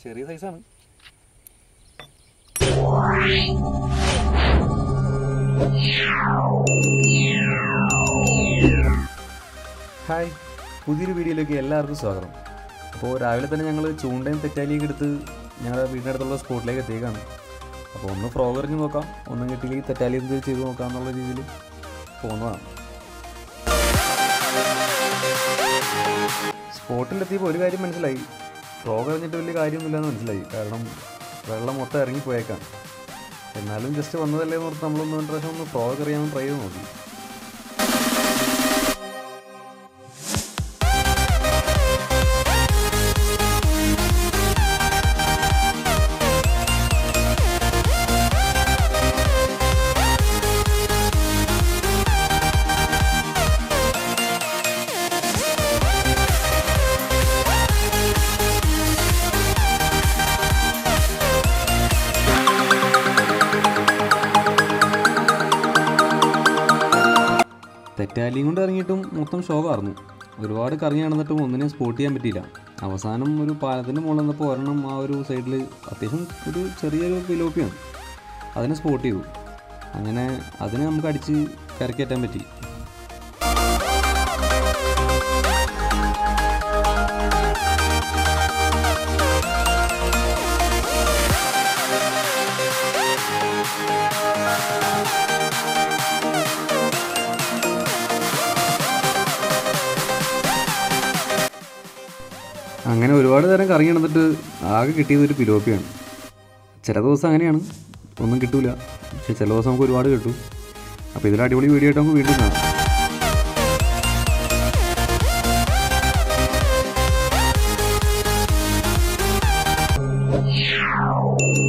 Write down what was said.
ചെറിയ സൈസാണ് ഹായ് പുതിയൊരു വീഡിയോയിലേക്ക് എല്ലാവർക്കും സ്വാഗതം അപ്പോൾ രാവിലെ തന്നെ ഞങ്ങൾ ചൂണ്ടയും തെറ്റാലിയൊക്കെ എടുത്ത് ഞങ്ങളുടെ വീടിനടുത്തുള്ള സ്പോട്ടിലേക്ക് എത്തിയേക്കാണ് അപ്പോൾ ഒന്ന് ഫ്രോഗ് എറിഞ്ഞ് നോക്കാം ഒന്നും കിട്ടിയില്ലെങ്കിൽ തെറ്റാലി എന്ത് ചെയ്ത് നോക്കാം എന്നുള്ള രീതിയിൽ പോകുന്നതാണ് സ്പോട്ടിലെത്തിയപ്പോൾ ഒരു കാര്യം മനസ്സിലായി ഫ്രോഗ് എറിഞ്ഞിട്ട് വലിയ കാര്യമൊന്നുമില്ലെന്ന് മനസ്സിലായി കാരണം വെള്ളം മൊത്തം ഇറങ്ങിപ്പോയേക്കാം എന്നാലും ജസ്റ്റ് വന്നതല്ലേ എന്ന് ഓർത്ത് നമ്മളൊന്ന് രണ്ട് പ്രാവശ്യം ഒന്ന് ഫ്രോഗ് എറിയാൻ ട്രൈ ചെയ്ത് നോക്കി തെറ്റാലിയും കൊണ്ട് ഇറങ്ങിയിട്ടും മൊത്തം ഷോക്കായിരുന്നു ഒരുപാട് കറങ്ങി നടന്നിട്ടും ഒന്നിനെയും സ്പോട്ട് ചെയ്യാൻ പറ്റിയില്ല അവസാനം ഒരു പാലത്തിൻ്റെ മുകളിൽ നിന്നപ്പോൾ ഒരെണ്ണം ആ ഒരു സൈഡിൽ അത്യാവശ്യം ഒരു ചെറിയൊരു പിലോപ്പിയാണ് അതിനെ സ്പോട്ട് ചെയ്തു അങ്ങനെ അതിനെ നമുക്ക് അടിച്ച് കരക്കയറ്റാൻ പറ്റി അങ്ങനെ ഒരുപാട് നേരം കറങ്ങി നടന്നിട്ട് ആകെ കിട്ടിയത് ഒരു പിലോപ്പിയാണ് ചില ദിവസം അങ്ങനെയാണ് ഒന്നും കിട്ടൂല പക്ഷെ ചില ദിവസം നമുക്ക് ഒരുപാട് കിട്ടും അപ്പോൾ ഇതിൽ അടിപൊളി വീഡിയോ ആയിട്ട് നമുക്ക് വീണ്ടും കാണാം Wow.